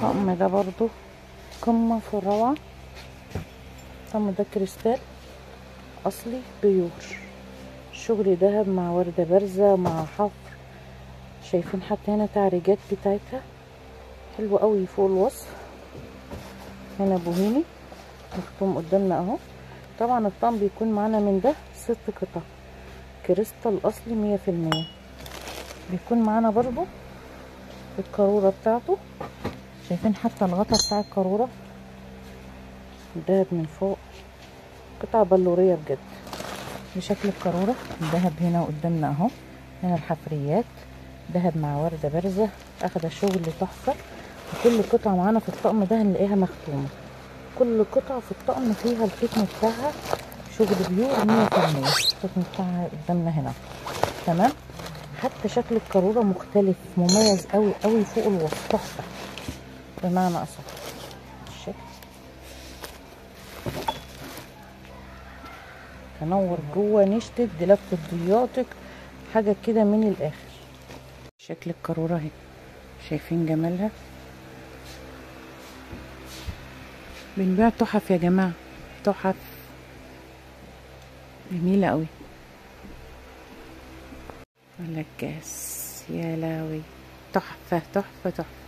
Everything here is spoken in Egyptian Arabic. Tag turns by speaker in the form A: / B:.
A: الطقم ده برضو قمة في الروعة الطقم ده كريستال اصلي بيور شغل دهب مع وردة بارزة مع حفر شايفين حتى هنا تعريجات بتاعتها حلوة قوي فوق الوصف هنا بوهيني مختوم قدامنا اهو طبعا الطقم بيكون معانا من ده ست قطع كريستال اصلي مية في المية بيكون معانا برضو القارورة بتاعته شايفين حتى الغطا بتاع القارورة دهب من فوق قطعة بلورية بجد بشكل القارورة الدهب هنا قدامنا اهو هنا الحفريات دهب مع وردة بارزة اخده شغل تحفة وكل قطعة معانا في الطقم ده هنلاقيها مختومة كل قطعة في الطقم فيها الختم بتاعها شغل بيور مية في المية الختم بتاعها قدامنا هنا تمام حتى شكل القارورة مختلف مميز قوي قوي فوق الوصف تحفة بمعنى اصح الشكل تنور جوه نشتت دي لفة ضياطك حاجة كده من الاخر شكل القارورة اهي شايفين جمالها بنبيع تحف يا جماعة تحف جميلة قوي ولا الكاس يا لاوي تحفة تحفة تحفة